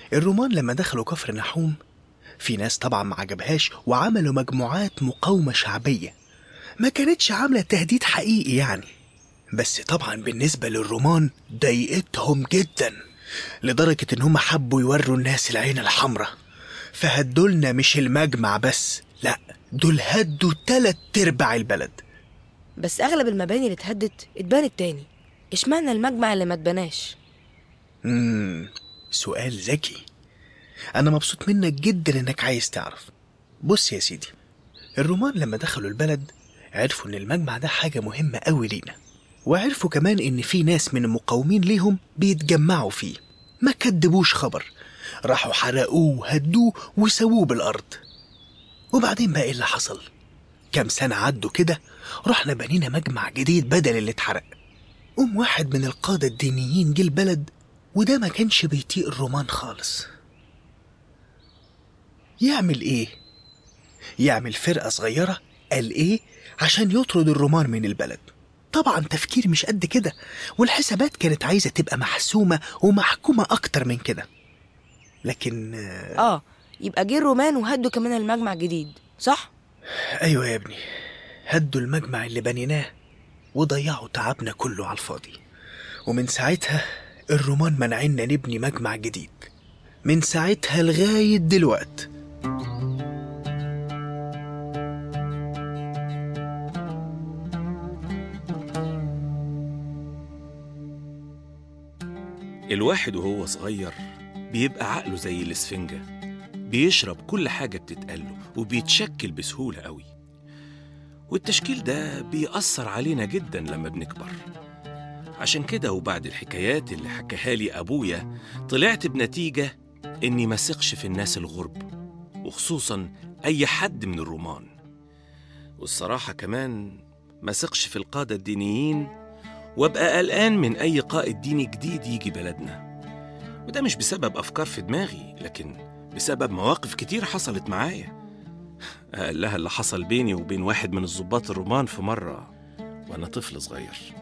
الرومان لما دخلوا كفر نحوم في ناس طبعا ما عجبهاش وعملوا مجموعات مقاومة شعبية ما كانتش عاملة تهديد حقيقي يعني بس طبعا بالنسبة للرومان ضايقتهم جدا لدرجة إن هم حبوا يوروا الناس العين الحمراء فهدولنا مش المجمع بس لا دول هدوا تلات ارباع البلد بس أغلب المباني اللي اتهدت اتبنت تاني اشمعنى المجمع اللي ما اتبناش مم. سؤال ذكي أنا مبسوط منك جدا إنك عايز تعرف بص يا سيدي الرومان لما دخلوا البلد عرفوا إن المجمع ده حاجة مهمة أوي لينا وعرفوا كمان إن في ناس من المقاومين ليهم بيتجمعوا فيه ما كدبوش خبر راحوا حرقوه وهدوه وسووه بالأرض وبعدين بقى إيه اللي حصل؟ كام سنة عدوا كده رحنا بنينا مجمع جديد بدل اللي اتحرق قوم واحد من القادة الدينيين جه البلد وده ما كانش بيطيق الرومان خالص يعمل ايه يعمل فرقة صغيرة قال ايه عشان يطرد الرومان من البلد طبعا تفكير مش قد كده والحسابات كانت عايزة تبقى محسومة ومحكومة أكتر من كده لكن آه، اه يبقى جه الرومان وهدوا كمان المجمع الجديد صح؟ أيوة يا ابني هدوا المجمع اللي بنيناه وضيعوا تعبنا كله على الفاضي ومن ساعتها الرومان منعنا نبني مجمع جديد من ساعتها لغاية دلوقت الواحد وهو صغير بيبقى عقله زي الاسفنجة بيشرب كل حاجة بتتقاله وبيتشكل بسهولة قوي والتشكيل ده بيأثر علينا جدا لما بنكبر عشان كده وبعد الحكايات اللي حكاها لي أبويا طلعت بنتيجة إني ما ثقش في الناس الغرب وخصوصا أي حد من الرومان والصراحة كمان ما ثقش في القادة الدينيين وابقى قلقان من أي قائد ديني جديد يجي بلدنا وده مش بسبب أفكار في دماغي لكن بسبب مواقف كتير حصلت معايا أقلها اللي حصل بيني وبين واحد من الضباط الرومان في مرة وأنا طفل صغير